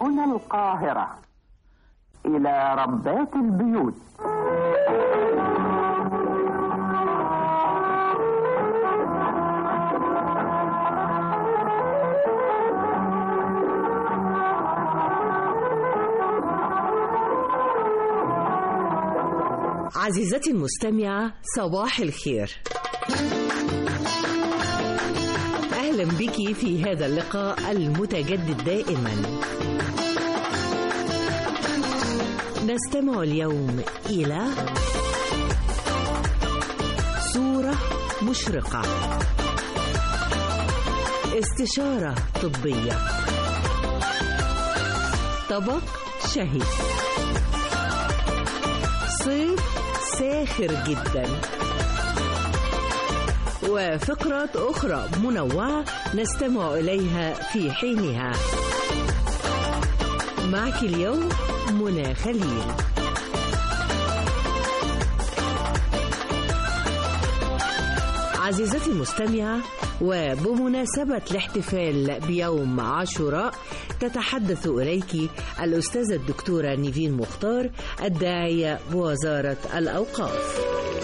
هنا القاهرة إلى ربات البيوت عزيزتي المستمعة صباح الخير أهلا بك في هذا اللقاء المتجدد دائما نستمع اليوم إلى صورة مشرقة استشارة طبية طبق شهي صيف ساخر جدا وفقرات أخرى منوعة نستمع إليها في حينها معك اليوم منى خليل عزيزتي المستمعة وبمناسبة الاحتفال بيوم عاشوراء تتحدث إليك الأستاذة الدكتورة نيفين مختار الداعية بوزارة الأوقاف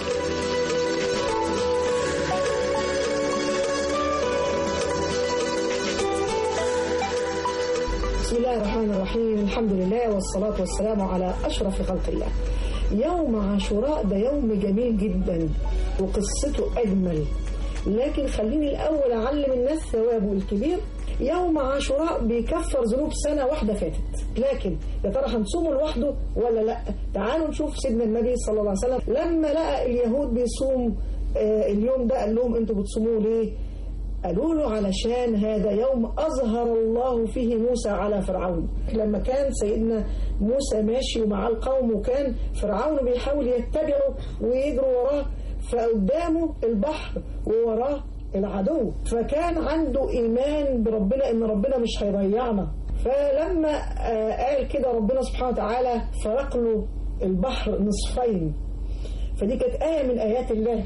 بسم الله الرحمن الرحيم الحمد لله والصلاة والسلام على أشرف خلق الله يوم عاشوراء ده يوم جميل جدا وقصته أجمل لكن خليني الأول أعلم الناس ثوابه الكبير يوم عاشوراء بيكفر ذنوب سنة واحدة فاتت لكن يا ترى هنصومه لوحده ولا لا تعالوا نشوف سيدنا النبي صلى الله عليه وسلم لما لقى اليهود بيصوم آه، اليوم ده قال لهم انتوا بتصوموه ليه قالوا له علشان هذا يوم أظهر الله فيه موسى على فرعون لما كان سيدنا موسى ماشي ومع القوم وكان فرعون بيحاول يتبعه ويجروا وراه فقدامه البحر ووراه العدو فكان عنده إيمان بربنا إن ربنا مش هيضيعنا فلما آه، قال كده ربنا سبحانه وتعالى فرق له البحر نصفين فدي كانت آية من آيات الله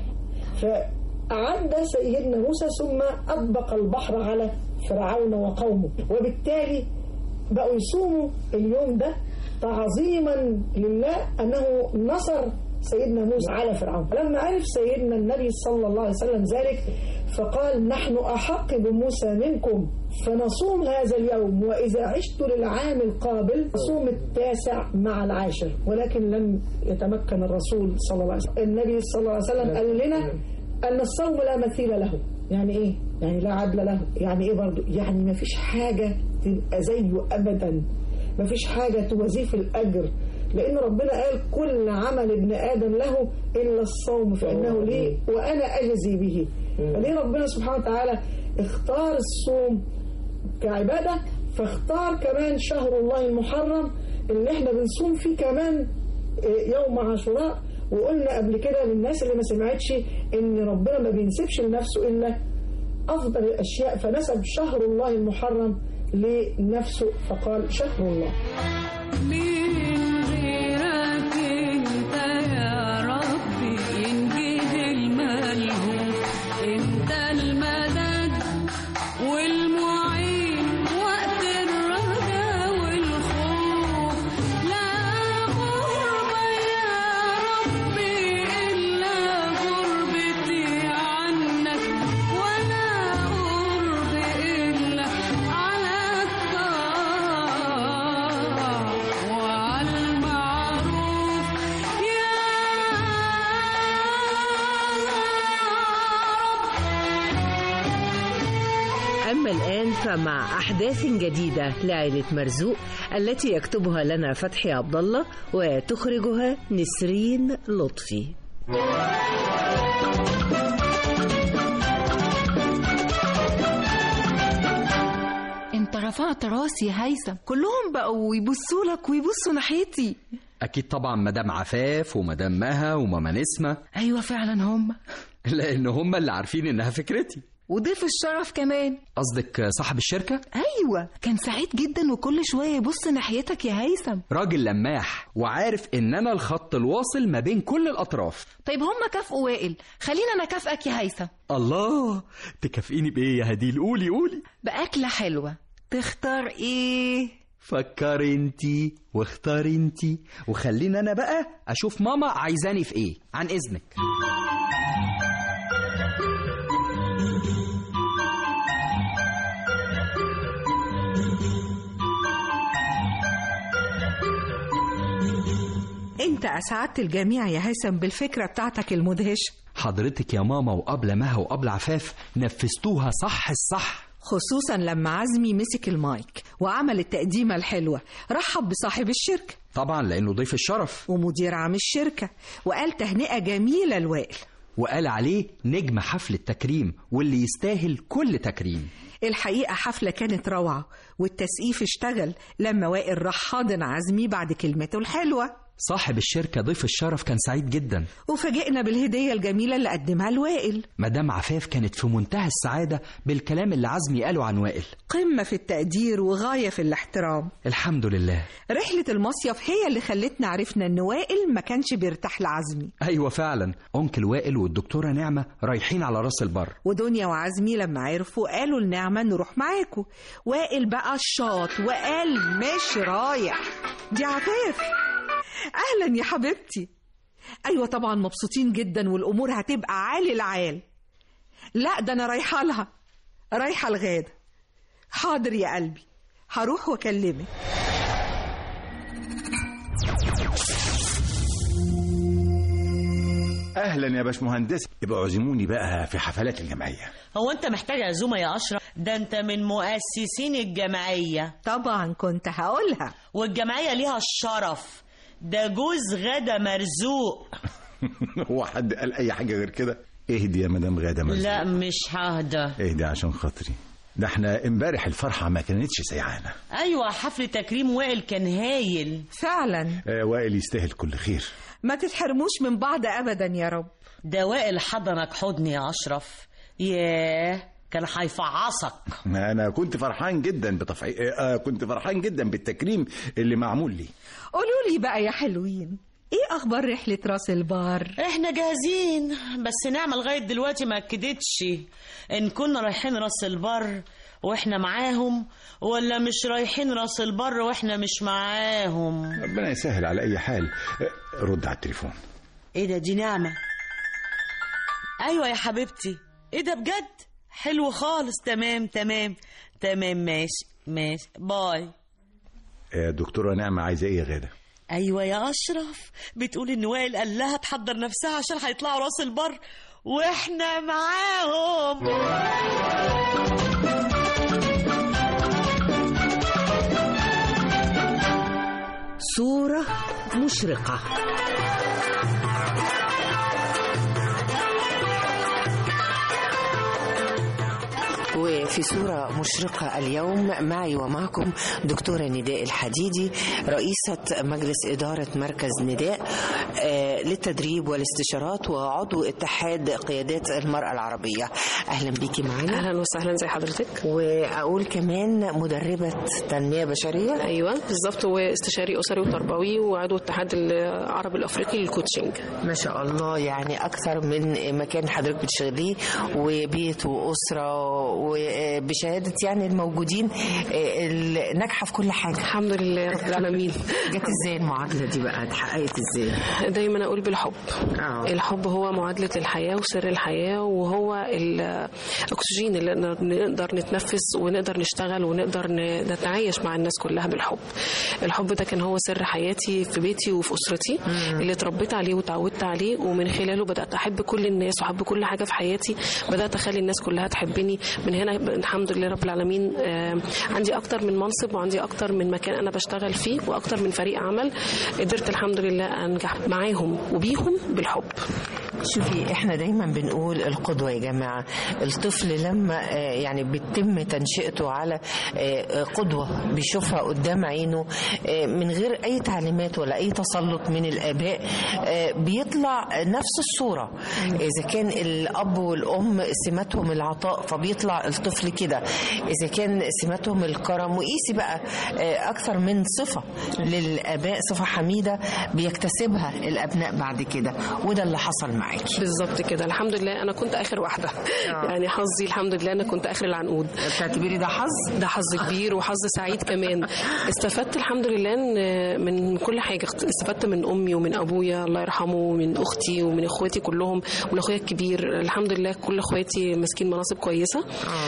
فأعد سيدنا موسى ثم أطبق البحر على فرعون وقومه وبالتالي بقوا يصوموا اليوم ده تعظيما لله أنه نصر سيدنا موسى على فرعون لما عرف سيدنا النبي صلى الله عليه وسلم ذلك فقال نحن أحق بموسى منكم فنصوم هذا اليوم وإذا عشت للعام القابل صوم التاسع مع العاشر ولكن لم يتمكن الرسول صلى الله عليه وسلم النبي صلى الله عليه وسلم قال لنا أن الصوم لا مثيل له يعني إيه؟ يعني لا عدل له يعني إيه برضو؟ يعني ما فيش حاجة تبقى زيه أبدا ما فيش حاجة توازيه في الأجر لأن ربنا قال كل عمل ابن آدم له إلا الصوم فإنه لي وأنا أجزي به فليه ربنا سبحانه وتعالى اختار الصوم كعبادة فاختار كمان شهر الله المحرم اللي احنا بنصوم فيه كمان يوم عاشوراء وقلنا قبل كده للناس اللي ما سمعتش ان ربنا ما بينسبش لنفسه الا افضل الاشياء فنسب شهر الله المحرم لنفسه فقال شهر الله من غيرك انت يا ربي ينجد الملهوف انت المدد والمعين وقت الرجا والخوف لا غربة يا ربي إلا غربتي عنك ولا قرب إلا على الطاعة وعلى المعروف يا أما الآن فمع أحداث جديدة لعائلة مرزوق التي يكتبها لنا فتحي عبد الله وتخرجها نسرين لطفي انت رفعت راسي يا هيثم كلهم بقوا يبصوا لك ويبصوا ناحيتي اكيد طبعا مدام عفاف ومدام مها وماما نسمة ايوه فعلا هم لان هم اللي عارفين انها فكرتي وضيف الشرف كمان قصدك صاحب الشركة ايوه كان سعيد جدا وكل شويه يبص ناحيتك يا هيثم راجل لماح وعارف ان انا الخط الواصل ما بين كل الاطراف طيب هم كافئوا وائل خلينا انا اكافئك يا هيثم الله تكافئيني بايه يا هديل قولي قولي باكله حلوه تختار ايه فكري انتي واختاري انتي وخلينا انا بقى اشوف ماما عايزاني في ايه عن اذنك انت اسعدت الجميع يا هيثم بالفكره بتاعتك المدهشه حضرتك يا ماما وقبل مها وقبل عفاف نفذتوها صح الصح خصوصا لما عزمي مسك المايك وعمل التقديمه الحلوه رحب بصاحب الشركه طبعا لانه ضيف الشرف ومدير عام الشركه وقال تهنئه جميله لوائل وقال عليه نجم حفل التكريم واللي يستاهل كل تكريم الحقيقه حفله كانت روعه والتسقيف اشتغل لما وائل راح حاضن عزمي بعد كلمته الحلوه صاحب الشركة ضيف الشرف كان سعيد جدا وفاجئنا بالهديه الجميله اللي قدمها لوائل مدام عفاف كانت في منتهى السعادة بالكلام اللي عزمي قاله عن وائل قمه في التقدير وغايه في الاحترام الحمد لله رحله المصيف هي اللي خلتنا عرفنا ان وائل ما كانش بيرتاح لعزمي أيوة فعلا أنكل وائل والدكتورة نعمة رايحين على راس البر ودنيا وعزمي لما عرفوا قالوا لنعمة نروح معاكم وائل بقى الشاط وقال مش رايح دي عفاف اهلا يا حبيبتي ايوه طبعا مبسوطين جدا والامور هتبقى عالي العال لا ده انا رايحه لها رايحه الغدا حاضر يا قلبي هروح واكلمك اهلا يا باشمهندس يبقى عزموني بقى في حفلات الجمعيه هو انت محتاج عزومه يا اشرف ده انت من مؤسسين الجمعيه طبعا كنت هقولها والجمعيه ليها الشرف ده جوز غدا مرزوق هو حد قال اي حاجه غير كده اهدي يا مدام غاده مرزوق لا مش ههدى اهدي عشان خاطري ده احنا امبارح الفرحه ما كانتش سيعانه ايوه حفل تكريم وائل كان هايل فعلا آه وائل يستاهل كل خير ما تتحرموش من بعض ابدا يا رب ده وائل حضنك حضن يا اشرف ياه كان هيفعصك ما انا كنت فرحان جدا بتفعي... آه كنت فرحان جدا بالتكريم اللي معمول لي قولوا لي بقى يا حلوين ايه اخبار رحله راس البر احنا جاهزين بس نعمة لغايه دلوقتي ما اكدتش ان كنا رايحين راس البر واحنا معاهم ولا مش رايحين راس البر واحنا مش معاهم ربنا يسهل على اي حال آه، رد على التليفون ايه ده دي نعمة ايوه يا حبيبتي ايه ده بجد حلو خالص تمام تمام تمام ماشي ماشي باي آه، دكتوره نعمه عايزه ايه يا غاده ايوه يا اشرف بتقول ان وائل قال لها تحضر نفسها عشان هيطلعوا راس البر واحنا معاهم صورة مشرقة وفي صورة مشرقة اليوم معي ومعكم دكتورة نداء الحديدي رئيسة مجلس إدارة مركز نداء آه، للتدريب والاستشارات وعضو اتحاد قيادات المرأة العربية أهلا بيكي معنا اهلا وسهلا زي حضرتك وأقول كمان مدربة تنمية بشرية ايوه بالظبط واستشاري اسري وتربوي وعضو الاتحاد العربي الافريقي للكوتشنج ما شاء الله يعني أكثر من مكان حضرتك بتشتغليه وبيت وأسرة وبشهادة يعني الموجودين آه، ناجحة في كل حاجة الحمد لله رب العالمين جت ازاي المعادلة دي بقى اتحققت ازاي؟ دايما اقول بالحب آه. الحب هو معادله الحياه وسر الحياه وهو الاكسجين اللي نقدر- نقدر نتنفس ونقدر نشتغل ونقدر ن- نتعايش مع الناس كلها بالحب الحب ده كان هو سر حياتي في بيتي وفي اسرتي اللي اتربيت عليه وتعودت عليه ومن خلاله بدات احب كل الناس واحب كل حاجه في حياتي بدات اخلي الناس كلها تحبني من هنا الحمد لله رب العالمين آه، عندي اكتر من منصب وعندي اكتر من مكان انا بشتغل فيه واكتر من فريق عمل قدرت الحمد لله انجح معاهم وبيهم بالحب شوفي احنا دايما بنقول القدوة يا جماعة الطفل لما آه، يعني بتتم تنشئته على آه، قدوة بيشوفها قدام عينه آه، من غير اي تعليمات ولا اي تسلط من الاباء آه، بيطلع نفس الصورة اذا كان الاب والام سماتهم العطاء فبيطلع الطفل كده اذا كان سماتهم الكرم وقيسي بقى آه، اكثر من صفة للاباء صفة حميدة بيكتسبها الابناء بعد كده وده اللي حصل معايا معاكي بالظبط كده الحمد لله انا كنت اخر واحده يعني حظي الحمد لله انا كنت اخر العنقود بتعتبري ده حظ ده حظ كبير وحظ سعيد كمان استفدت الحمد لله إن من كل حاجه استفدت من امي ومن ابويا الله يرحمه ومن اختي ومن اخواتي كلهم ومن اخويا الكبير الحمد لله كل اخواتي ماسكين مناصب كويسه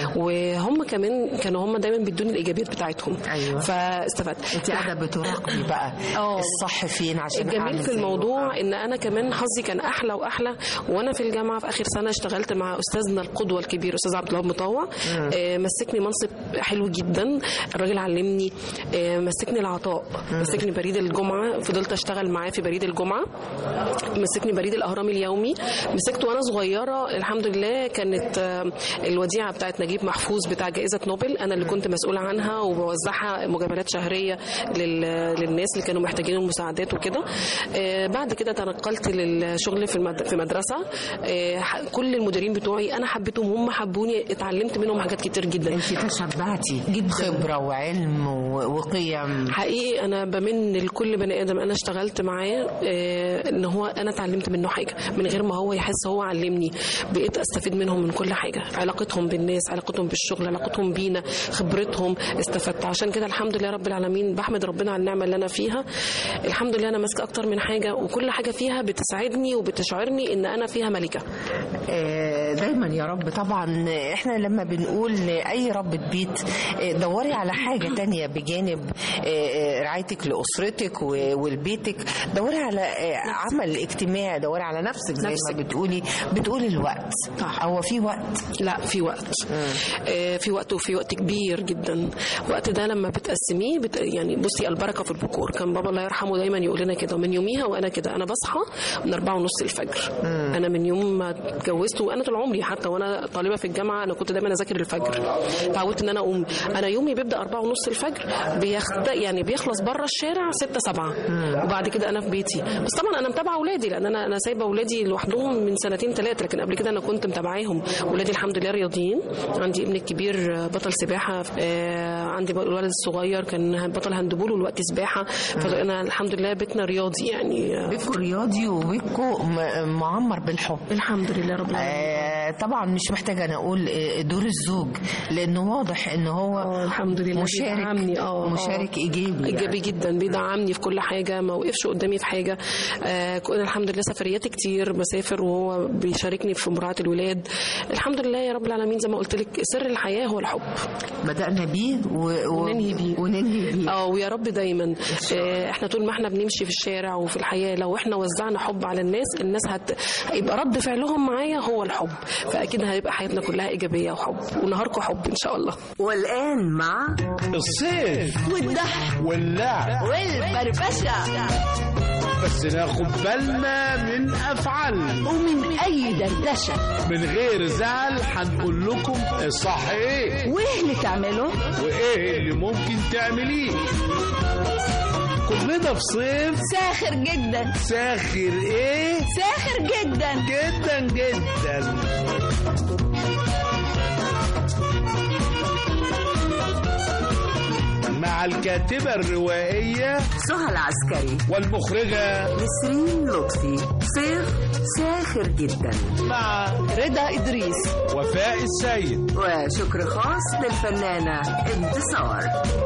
وهم كمان كانوا هم دايما بيدوني الايجابيات بتاعتهم ايوه فاستفدت انت قاعده بتراقبي بقى الصح فين عشان الجميل أعمل في زيه. الموضوع ان انا كمان حظي كان احلى واحلى وانا في الجامعه في اخر سنه اشتغلت مع استاذنا القدوه الكبير استاذ عبد الوهاب مطوع آه، مسكني منصب حلو جدا الراجل علمني آه، مسكني العطاء مسكني بريد الجمعه فضلت اشتغل معاه في بريد الجمعه مسكني بريد الاهرام اليومي مسكته وانا صغيره الحمد لله كانت آه، الوديعه بتاعت نجيب محفوظ بتاع جائزه نوبل انا اللي كنت مسؤوله عنها وبوزعها مجاملات شهريه لل- للناس اللي كانوا محتاجين المساعدات وكده آه، بعد كده تنقلت للشغل في المد- في مدرسه آه، ح- كل المديرين بتوعي انا حبيتهم هم حبوني اتعلمت منهم حاجات كتير جدا انت تشبعتي جدا خبره وعلم و- وقيم حقيقي انا بمن لكل بني ادم انا اشتغلت معاه آه، ان هو انا اتعلمت منه حاجه من غير ما هو يحس هو علمني بقيت استفيد منهم من كل حاجه علاقتهم بالناس علاقتهم بالشغل علاقتهم بينا خبرتهم استفدت عشان كده الحمد لله رب العالمين بحمد ربنا على النعمه اللي انا فيها الحمد لله انا ماسكه اكتر من حاجه وكل حاجه فيها بتسعدني وبتشعرني ان انا فيها ملكه آه، دايما يا رب طبعا احنا لما بنقول لاي ربة بيت آه، دوري على حاجة تانية بجانب آه، آه، رعايتك لأسرتك و- ولبيتك دوري على آه، عمل اجتماعي دوري على نفسك زي نفسك. ما بتقولي بتقولي الوقت هو في وقت لا في وقت آه، في وقت وفي وقت كبير جدا الوقت ده لما بتقسميه بت... يعني بصي البركه في البكور كان بابا الله يرحمه دايما يقول لنا كده ومن يوميها وانا كده انا بصحى من أربعة ونص الفجر انا من يوم ما اتجوزت وانا طول عمري حتى وانا طالبه في الجامعه انا كنت دايما اذاكر الفجر تعودت ان انا اقوم انا يومي بيبدا أربعة ونص الفجر بيخت... يعني بيخلص بره الشارع ستة سبعة وبعد كده انا في بيتي بس طبعا انا متابعه اولادي لان انا انا سايبه اولادي لوحدهم من سنتين ثلاثه لكن قبل كده انا كنت متابعاهم ولادي الحمد لله رياضيين عندي ابني الكبير بطل سباحه آه، عندي بقى الولد الصغير كان بطل هاندبول والوقت سباحه فانا الحمد لله بيتنا رياضي يعني بيتكو رياضي وبيتكو م- معمر بالحب الحمد لله رب العالمين آه، طبعا مش محتاجه انا اقول آه، دور الزوج لانه واضح ان هو الحمد لله مشارك بيدعمني اه مشارك ايجابي ايجابي جدا بيدعمني في كل حاجه ما وقفش قدامي في حاجه آه كنا الحمد لله سفرياتي كتير بسافر وهو بيشاركني في مراعاه الولاد الحمد لله يا رب العالمين زي ما قلت لك سر الحياه هو الحب بدانا بيه و... و... وننهي بيه وننهي بيه اه ويا رب دايما آه احنا طول ما احنا بنمشي في الشارع وفي الحياه لو احنا وزعنا حب على الناس الناس هت... هيبقى رد فعلهم معايا هو الحب فاكيد هيبقى حياتنا كلها ايجابيه وحب ونهاركم حب ان شاء الله والآن مع الصيف والضحك واللعب والفرفشة بس ناخد بالنا من افعالنا ومن أي دردشة من غير زعل هنقول لكم الصح ايه وإيه اللي تعمله؟ وايه اللي ممكن تعمليه كلنا في صيف ساخر جدا ساخر ايه ساخر جدا جدا جدا مع الكاتبة الروائية سهى العسكري والمخرجة نسرين لطفي صيف ساخر جدا مع رضا إدريس وفاء السيد وشكر خاص للفنانة انتصار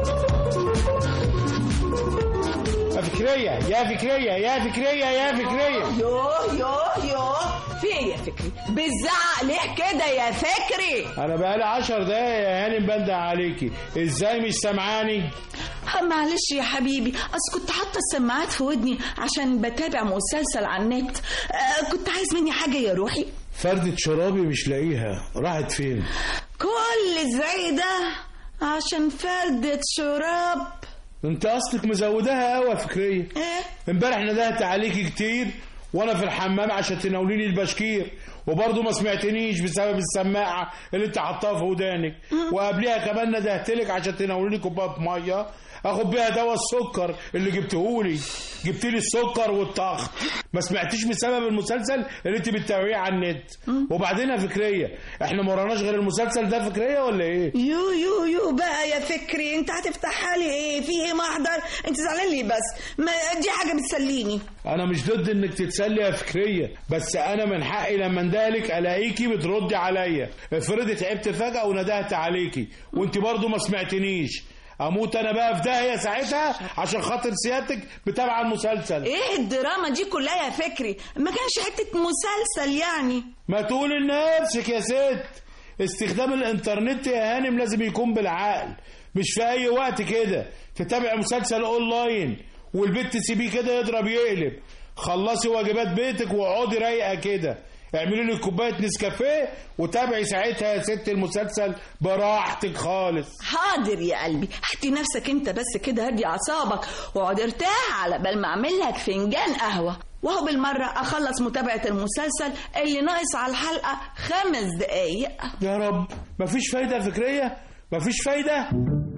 يا فكرية يا فكرية يا فكرية يا فكرية يوه يوه يوه في ايه يا فكري بتزعق ليه كده يا فكري أنا بقالي عشر دقايق يا هانم بندق عليكي إزاي مش سامعاني؟ ها، معلش يا حبيبي اصل كنت حاطه السماعات في ودني عشان بتابع مسلسل على النت آه كنت عايز مني حاجه يا روحي فردة شرابي مش لاقيها راحت فين؟ كل زي ده عشان فردة شراب انت اصلك مزوداها قوي يا فكرية ايه امبارح ندهت عليكي كتير وانا في الحمام عشان تناوليني البشكير وبرضه ما سمعتنيش بسبب السماعه اللي انت حطاها في ودانك وقبليها كمان ندهتلك عشان تناوليني كوبايه ميه اخد بيها دواء السكر اللي جبتهولي جبت لي السكر والضغط ما سمعتيش بسبب المسلسل اللي انت بتتابعيه على النت وبعدين يا فكريه احنا ما وراناش غير المسلسل ده فكريه ولا ايه يو يو يو بقى يا فكري انت هتفتحها لي ايه في ايه محضر انت زعلان لي بس ما دي حاجه بتسليني انا مش ضد انك تتسلي يا فكريه بس انا من حقي لما اندهلك الاقيكي بتردي عليا افرضي تعبت فجاه وندهت عليكي وانت برضو ما سمعتنيش اموت انا بقى في داهيه ساعتها عشان خاطر سيادتك بتابعه المسلسل ايه الدراما دي كلها يا فكري ما كانش حته مسلسل يعني ما تقول لنفسك يا ست استخدام الانترنت يا هانم لازم يكون بالعقل مش في اي وقت كده تتابع مسلسل اونلاين والبيت تسيبيه كده يضرب يقلب خلصي واجبات بيتك واقعدي رايقه كده اعملي لي كوبايه نسكافيه وتابعي ساعتها يا ست المسلسل براحتك خالص حاضر يا قلبي احكي نفسك انت بس كده هدي اعصابك واقعد ارتاح على بال ما اعمل لك فنجان قهوه وهو بالمرة أخلص متابعة المسلسل اللي ناقص على الحلقة خمس دقايق يا رب مفيش فايدة فكرية مفيش فايدة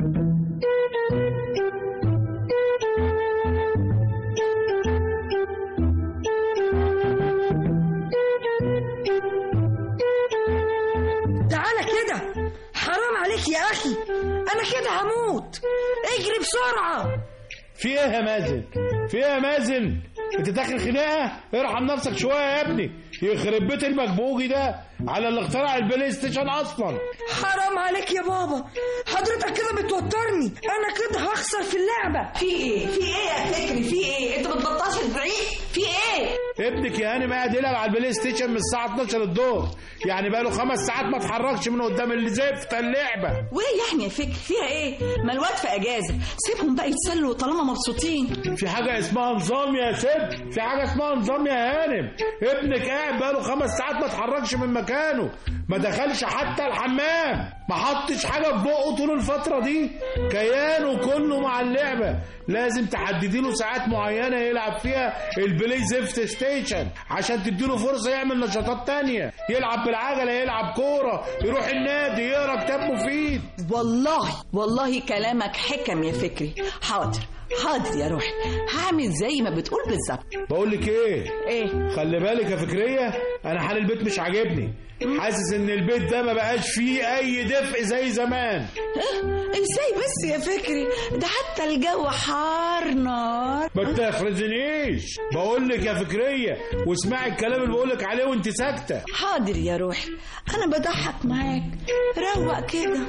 تعالى كده حرام عليك يا أخي أنا كده هموت اجري بسرعة في ايه يا مازن في ايه يا مازن انت داخل خناقه ارحم نفسك شويه يا ابني يخرب بيت المكبوجي ده على اللي اخترع البلاي ستيشن اصلا حرام عليك يا بابا حضرتك كده بتوترني أنا كده هخسر في اللعبة في ايه في ايه يا فكري في ايه انت بتبطاش الزعيق في ايه ابنك يا هانم قاعد يلعب على البلاي ستيشن من الساعه 12 الظهر يعني بقى له خمس ساعات ما اتحركش من قدام اللي زفت اللعبه وايه يعني يا فكري فيها ايه ما الواد في اجازه سيبهم بقى يتسلوا طالما مبسوطين في حاجه اسمها نظام يا ست في حاجه اسمها نظام يا هانم ابنك قاعد بقى له خمس ساعات ما اتحركش من مكانه ما دخلش حتى الحمام ما حطش حاجه في بقه طول الفتره دي كيانه كله مع اللعبه لازم تحددي له ساعات معينه يلعب فيها البلاي زفت ستيشن عشان تديله فرصه يعمل نشاطات تانية يلعب بالعجله يلعب كوره يروح النادي يقرا كتاب مفيد والله والله كلامك حكم يا فكري حاضر حاضر يا روحي هعمل زي ما بتقول بالظبط بقول لك ايه ايه خلي بالك يا فكريه انا حال البيت مش عاجبني حاسس ان البيت ده ما بقاش فيه اي دفء زي زمان ازاي بس يا فكري ده حتى الجو حار نار ما تفرزنيش بقول لك يا فكريه واسمعي الكلام اللي بقول لك عليه وانت ساكته حاضر يا روحي انا بضحك معاك روق كده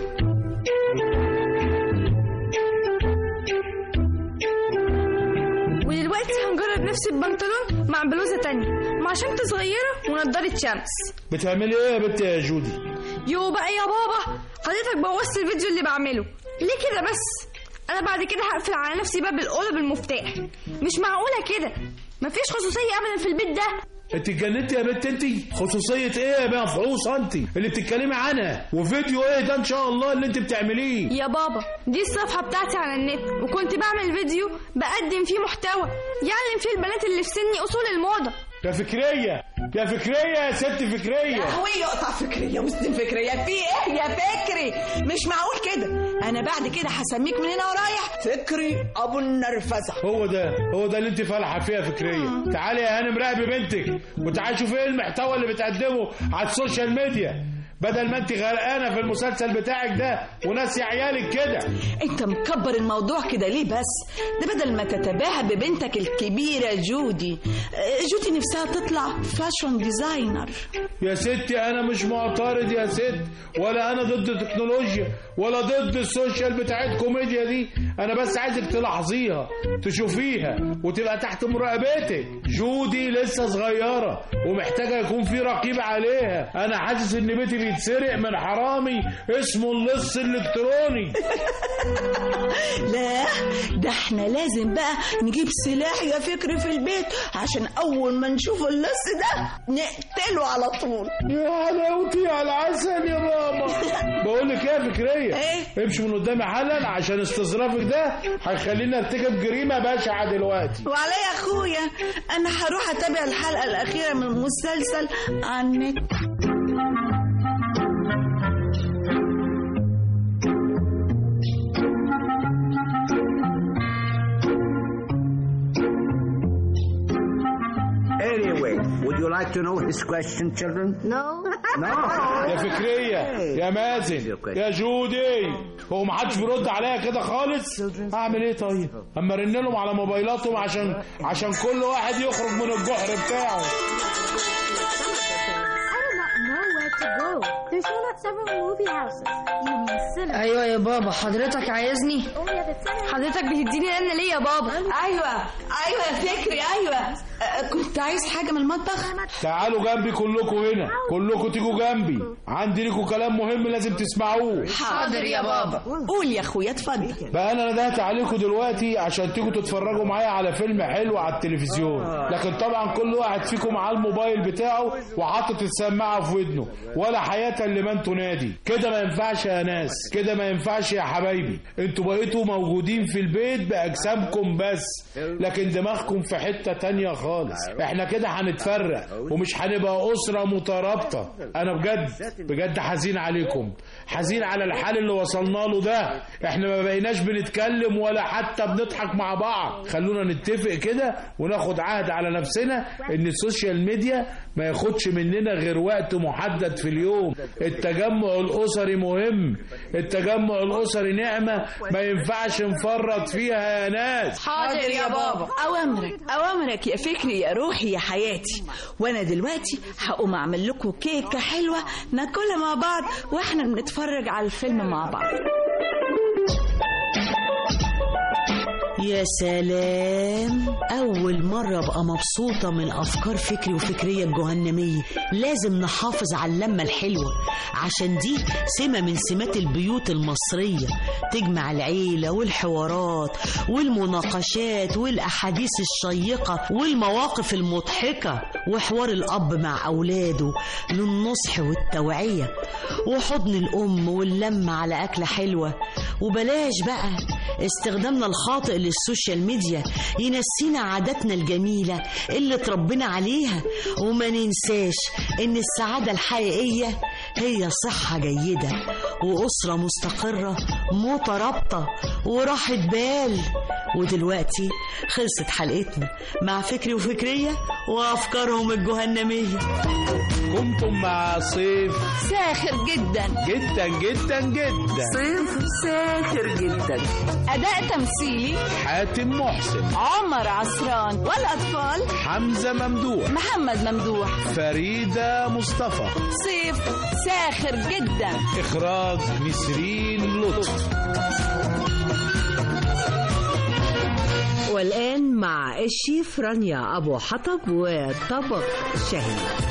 ودلوقتي هنجرب نفس البنطلون مع بلوزة تانية مع شنطة صغيرة ونضارة شمس بتعملي ايه يا بنت يا جودي يو بقى يا بابا حضرتك بوظت الفيديو اللي بعمله ليه كده بس انا بعد كده هقفل على نفسي باب الاوضه بالمفتاح مش معقوله كده مفيش خصوصيه ابدا في البيت ده انت اتجننتي يا بنت انت خصوصيه ايه يا مفعوصه انت اللي بتتكلمي عنها وفيديو ايه ده ان شاء الله اللي انت بتعمليه يا بابا دي الصفحه بتاعتي على النت وكنت بعمل فيديو بقدم فيه محتوى يعلم فيه البنات اللي في سني اصول الموضه يا فكريه يا فكريه يا ست فكريه يا هو يقطع فكريه وسط فكريه في ايه يا فكري مش معقول كده انا بعد كده هسميك من هنا ورايح فكري ابو النرفزه هو ده هو ده اللي انت فالحه فيها فكريه تعالي يا هانم راقبي بنتك وتعالي شوفي ايه المحتوى اللي بتقدمه على السوشيال ميديا بدل ما انت غرقانه في المسلسل بتاعك ده وناسي عيالك كده انت مكبر الموضوع كده ليه بس ده بدل ما تتباهى ببنتك الكبيره جودي آه، جودي نفسها تطلع فاشون ديزاينر يا ستي انا مش معترض يا ست ولا انا ضد التكنولوجيا ولا ضد السوشيال بتاعتكم ميديا دي انا بس عايزك تلاحظيها تشوفيها وتبقى تحت مراقبتك جودي لسه صغيره ومحتاجه يكون في رقيب عليها انا حاسس ان بيتي بيتسرق من حرامي اسمه اللص الالكتروني لا ده احنا لازم بقى نجيب سلاح يا فكري في البيت عشان اول ما نشوف اللص ده نقتله على طول يا حلاوتي على العسل يا ماما بقول لك ايه يا فكريه ايه امشي من قدامي حالا عشان استظرافك ده هيخليني ارتكب جريمه بشعه دلوقتي وعليا يا اخويا انا هروح اتابع الحلقه الاخيره من المسلسل على النت Would you like to know his question, children? No. يا فكرية يا مازن يا جودي هو ما حدش بيرد عليا كده خالص اعمل ايه طيب اما ارن لهم على موبايلاتهم عشان عشان كل واحد يخرج من الجحر بتاعه There's one at several movie houses. You mean cinema. ايوه يا بابا حضرتك عايزني حضرتك بتديني انا ليه يا بابا ايوه ايوه يا فكري ايوه أه، كنت عايز حاجه من المطبخ تعالوا جنبي كلكم هنا كلكم تيجوا جنبي عندي لكم كلام مهم لازم تسمعوه حاضر يا بابا قول يا اخويا اتفضل بقى انا ندهت عليكم دلوقتي عشان تيجوا تتفرجوا معايا على فيلم حلو على التلفزيون لكن طبعا كل واحد فيكم معاه الموبايل بتاعه وحاطط السماعه في ودنه ولا حياه لمن تنادي كده ما ينفعش يا ناس كده ما ينفعش يا حبايبي انتوا بقيتوا موجودين في البيت باجسامكم بس لكن دماغكم في حته تانية خالص احنا كده هنتفرق ومش هنبقى اسره مترابطه انا بجد بجد حزين عليكم حزين على الحال اللي وصلنا له ده احنا ما بقيناش بنتكلم ولا حتى بنضحك مع بعض خلونا نتفق كده وناخد عهد على نفسنا ان السوشيال ميديا ما ياخدش مننا غير وقت محدد في اليوم التجمع الاسري مهم التجمع الاسري نعمة ما ينفعش نفرط فيها يا ناس حاضر يا بابا اوامرك اوامرك يا فكري يا روحي يا حياتي وانا دلوقتي هقوم اعمل لكم كيكه حلوه ناكلها مع بعض واحنا بنتفرج على الفيلم مع بعض يا سلام أول مرة أبقى مبسوطة من أفكار فكري وفكرية الجهنمية لازم نحافظ على اللمة الحلوة عشان دي سمة من سمات البيوت المصرية تجمع العيلة والحوارات والمناقشات والأحاديث الشيقة والمواقف المضحكة وحوار الأب مع أولاده للنصح والتوعية وحضن الأم واللمة على أكلة حلوة وبلاش بقى استخدامنا الخاطئ للسوشيال ميديا ينسينا عاداتنا الجميلة اللي اتربينا عليها وما ننساش ان السعادة الحقيقية هي صحة جيدة وأسرة مستقرة مترابطة وراحة بال ودلوقتي خلصت حلقتنا مع فكري وفكرية وأفكارهم الجهنمية كنتم مع صيف ساخر جدا جدا جدا جدا صيف ساخر جدا أداء تمثيلي حاتم محسن عمر عصران والأطفال حمزة ممدوح محمد ممدوح فريدة مصطفى صيف ساخر جدا إخراج نسرين لطف والآن مع الشيف رانيا أبو حطب وطبق شهي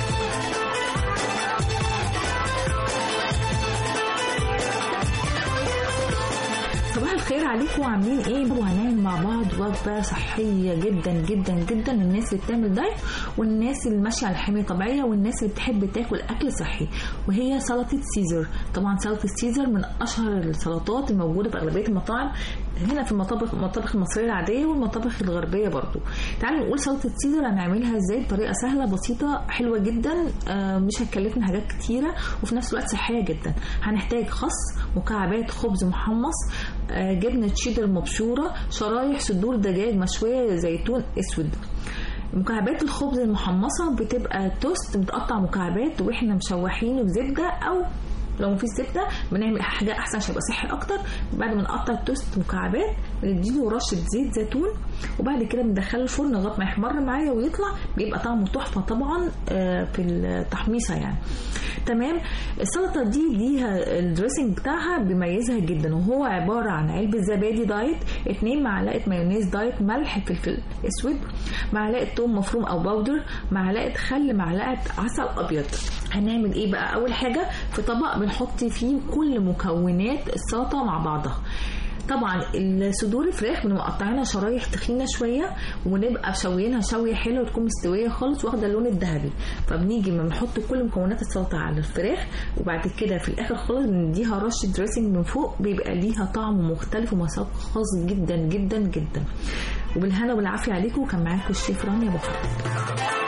صباح الخير عليكم عاملين ايه وهنعمل مع بعض وجبه صحيه جدا جدا جدا للناس اللي بتعمل دايت والناس اللي ماشيه على حميه طبيعيه والناس اللي بتحب تاكل اكل صحي وهي سلطه سيزر طبعا سلطه سيزر من اشهر السلطات الموجوده في اغلبيه المطاعم هنا في المطابخ المطابخ المصريه العاديه والمطابخ الغربيه برضو تعالوا نقول سلطه سيزر هنعملها ازاي بطريقه سهله بسيطه حلوه جدا آه، مش هتكلفنا حاجات كتيره وفي نفس الوقت صحيه جدا هنحتاج خس مكعبات خبز محمص آه، جبنه تشيدر مبشوره شرايح صدور دجاج مشويه زيتون اسود مكعبات الخبز المحمصه بتبقى توست متقطع مكعبات واحنا مشوحينه بزبده او لو مفيش زبده بنعمل حاجه احسن عشان يبقى صحي اكتر بعد ما نقطع التوست مكعبات بنديله رشه زيت زيتون وبعد كده بندخله الفرن لغايه ما يحمر معايا ويطلع بيبقى طعمه تحفه طبعا آه، في التحميصه يعني تمام السلطه دي ليها الدريسنج بتاعها بيميزها جدا وهو عباره عن علبه زبادي دايت اتنين معلقه مايونيز دايت ملح فلفل اسود معلقه توم مفروم او باودر معلقه خل معلقه عسل ابيض هنعمل ايه بقى اول حاجه في طبق بنحط فيه كل مكونات السلطه مع بعضها طبعا الصدور الفراخ بنبقى مقطعينها شرايح تخينه شويه ونبقى مشويينها شويه حلوه تكون مستويه خالص واخده اللون الذهبي فبنيجي ما بنحط كل مكونات السلطه على الفراخ وبعد كده في الاخر خالص بنديها رشه دريسنج من فوق بيبقى ليها طعم مختلف ومذاق خاص جدا جدا جدا وبالهنا والعافيه عليكم كان معاكم الشيف رانيا ابو حمد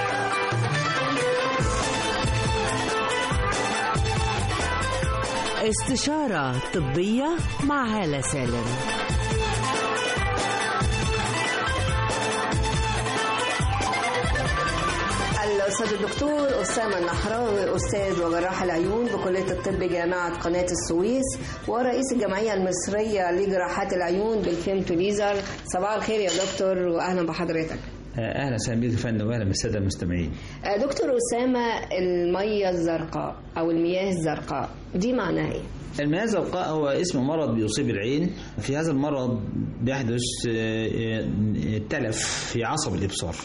استشارة طبية مع هالة سالم الأستاذ الدكتور أسامة النحراوي أستاذ وجراح العيون بكلية الطب جامعة قناة السويس ورئيس الجمعية المصرية لجراحات العيون بالفيمتو ليزر صباح الخير يا دكتور وأهلا بحضرتك اهلا وسهلا بيك يا فندم واهلا بالساده المستمعين آه، دكتور أسامة المية الزرقاء أو المياه الزرقاء دي معناها إيه؟ المياه الزرقاء هو اسم مرض بيصيب العين في هذا المرض بيحدث آه، آه، تلف في عصب الابصار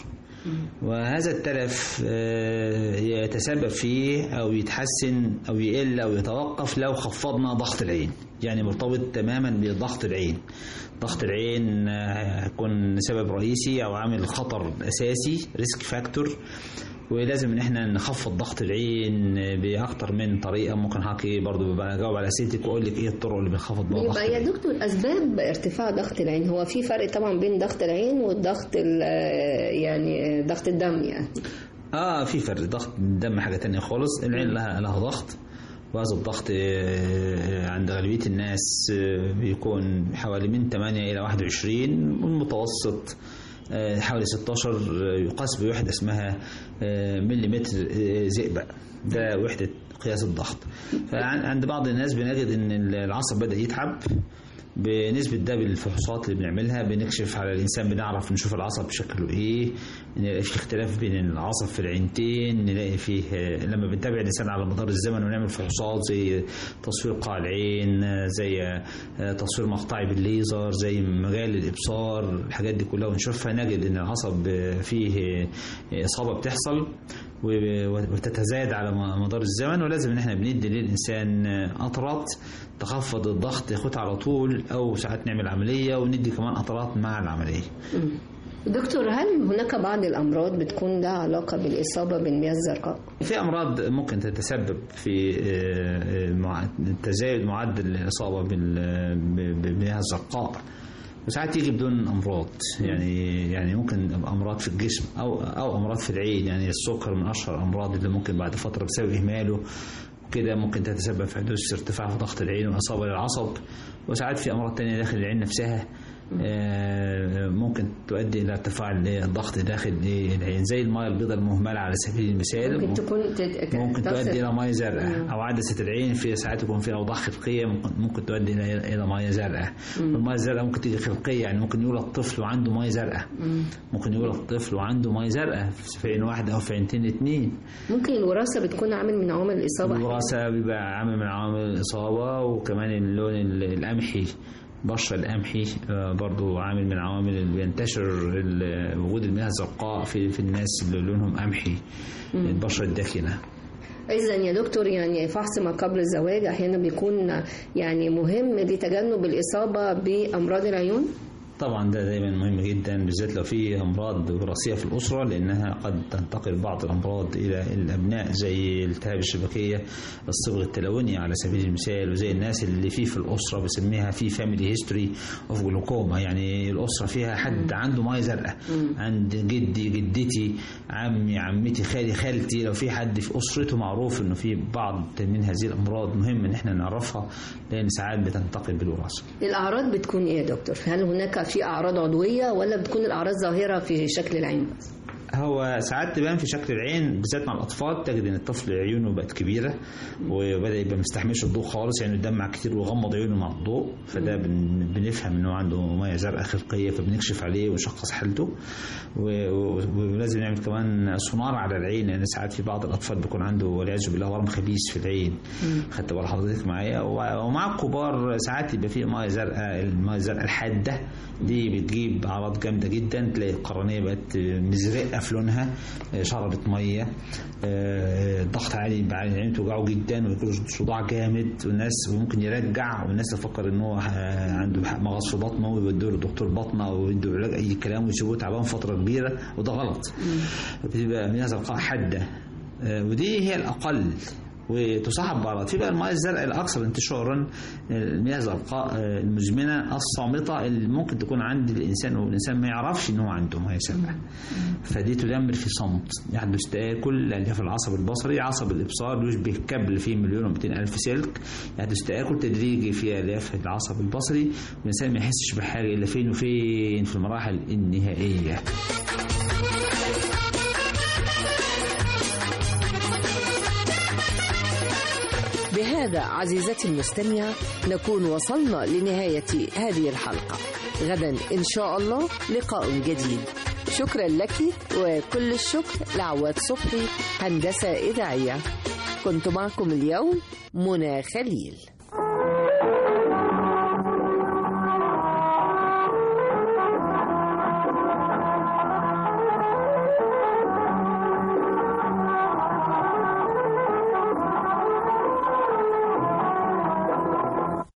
وهذا التلف آه، يتسبب فيه او يتحسن او يقل او يتوقف لو خفضنا ضغط العين يعني مرتبط تماما بضغط العين ضغط العين آه، هيكون سبب رئيسي او عامل خطر اساسي ريسك فاكتور ولازم ان احنا نخفض ضغط العين باكتر من طريقه ممكن حضرتك برضه ببقى اجاوب على اسئلتك واقول لك ايه الطرق اللي بنخفض بيها ضغط يبقى يا دكتور أسباب ارتفاع ضغط العين هو في فرق طبعا بين ضغط العين والضغط ال- آه، يعني آه، ضغط الدم يعني اه في فرق ضغط الدم حاجه تانية خالص العين لها لها ضغط وهذا الضغط آه، عند غالبيه الناس آه، بيكون حوالي من 8 الى 21 والمتوسط آه، حوالي 16 آه، يقاس بوحده اسمها آه، مليمتر آه، زئبق ده وحده قياس الضغط فعند بعض الناس بنجد ان العصب بدا يتعب بنسبة ده بالفحوصات اللي بنعملها بنكشف على الإنسان بنعرف نشوف العصب شكله إيه نلاقي فيه اختلاف بين العصب في العينتين نلاقي فيه آه، لما بنتابع الإنسان على مدار الزمن ونعمل فحوصات زي تصوير قاع العين آه، زي آه، تصوير مقطعي بالليزر زي مجال الإبصار الحاجات دي كلها ونشوفها نجد إن العصب آه، فيه آه، إصابة بتحصل و- وتتزايد على م- مدار الزمن ولازم ان احنا بندي للانسان قطرات تخفض الضغط ياخدها على طول او ساعات نعمل عمليه وندي كمان قطرات مع العمليه مم. دكتور هل هناك بعض الأمراض بتكون لها علاقة بالإصابة بالمياه الزرقاء؟ في امراض ممكن تتسبب في آه، آه، مع- تزايد معدل الاصابه بال- ب- بالمياه الزرقاء وساعات تيجي بدون امراض يعني يعني ممكن امراض في الجسم او او امراض في العين يعني السكر من اشهر الامراض اللي ممكن بعد فتره بسبب اهماله كده ممكن تتسبب في حدوث ارتفاع في ضغط العين واصابه للعصب وساعات في امراض تانية داخل العين نفسها آه، ممكن تؤدي الى ارتفاع الضغط داخل العين زي الميه البيضاء المهمله على سبيل المثال ممكن تكون تت- ممكن تصل- تؤدي الى ميه زرقاء مم. او عدسه العين في ساعات يكون فيها اوضاع خلقيه ممكن, ممكن تؤدي الى الى ميه زرقاء مم. والميه الزرقاء ممكن تيجي خلقيه يعني ممكن يولد طفل وعنده ميه زرقاء مم. ممكن يولد طفل وعنده ميه زرقاء في عين واحده او في عينتين اتنين ممكن الوراثة بتكون عامل من عوامل الإصابة الوراثه بيبقى عامل من عوامل الاصابه وكمان اللون ال- القمحي بشرة القمحي آه، برضو عامل من العوامل اللي بينتشر ال- وجود المياه الزرقاء في في الناس اللي لونهم قمحي مم. البشرة الداكنة إذا يا دكتور يعني فحص ما قبل الزواج أحيانا بيكون يعني مهم لتجنب الإصابة بأمراض العيون طبعا ده دايما مهم جدا بالذات لو في امراض وراثيه في الاسره لانها قد تنتقل بعض الامراض الى الابناء زي التهاب الشبكيه الصبغ التلوني على سبيل المثال وزي الناس اللي فيه في الاسره بسميها في فاميلي هيستوري اوف جلوكوما يعني الاسره فيها حد عنده ميه زرقاء عند جدي جدتي عمي عمتي خالي خالتي لو في حد في اسرته معروف انه في بعض من هذه الامراض مهم ان احنا نعرفها لان ساعات بتنتقل بالوراثه الأعراض بتكون إيه يا دكتور؟ هل هناك في أعراض عضوية ولا بتكون الأعراض ظاهرة في شكل العين بس؟ هو ساعات تبان في شكل العين بالذات مع الاطفال تجد ان الطفل عيونه بقت كبيره وبدا يبقى مستحملش الضوء خالص يعني يدمع كتير ويغمض عيونه مع الضوء فده بن- بنفهم انه عنده ميه زرقاء خلقيه فبنكشف عليه ونشخص حالته و- و- ولازم نعمل كمان سونار على العين لان ساعات في بعض الاطفال بيكون عنده والعياذ بالله ورم خبيث في العين خدت بال حضرتك معايا و- ومع الكبار ساعات يبقى في ميه زرقاء الميه الزرقاء الحاده دي بتجيب اعراض جامده جدا تلاقي القرنيه بقت مزرقه في لونها شربت ميه آه، الضغط عالي يبقى العين توجعه جدا ويكون صداع جامد والناس ممكن يرجع والناس تفكر ان هو آه، عنده مغص في بطنه ويودوه لدكتور بطنه او يدوا علاج اي كلام ويسيبوه تعبان فتره كبيره وده غلط بتبقى مياه زرقاء حاده آه، ودي هي الاقل وتصاحب بعضها في بقى المياه الزرقاء الاكثر انتشارا المياه الزرقاء آه، المزمنه الصامته اللي ممكن تكون عند الانسان والانسان ما يعرفش ان هو عنده مياه زرقاء فدي تدمر في صمت يحدث تآكل اللي في العصب البصري عصب الإبصار يشبه كبل فيه مليون ومئتين ألف سلك يحدث تآكل تدريجي في ألياف العصب البصري والإنسان ما يحسش بحاجة إلا فين وفين في المراحل النهائية وبهذا عزيزتي المستمعة نكون وصلنا لنهاية هذه الحلقة غدا إن شاء الله لقاء جديد شكرا لك وكل الشكر لعواد صبحي هندسة إذاعية كنت معكم اليوم منى خليل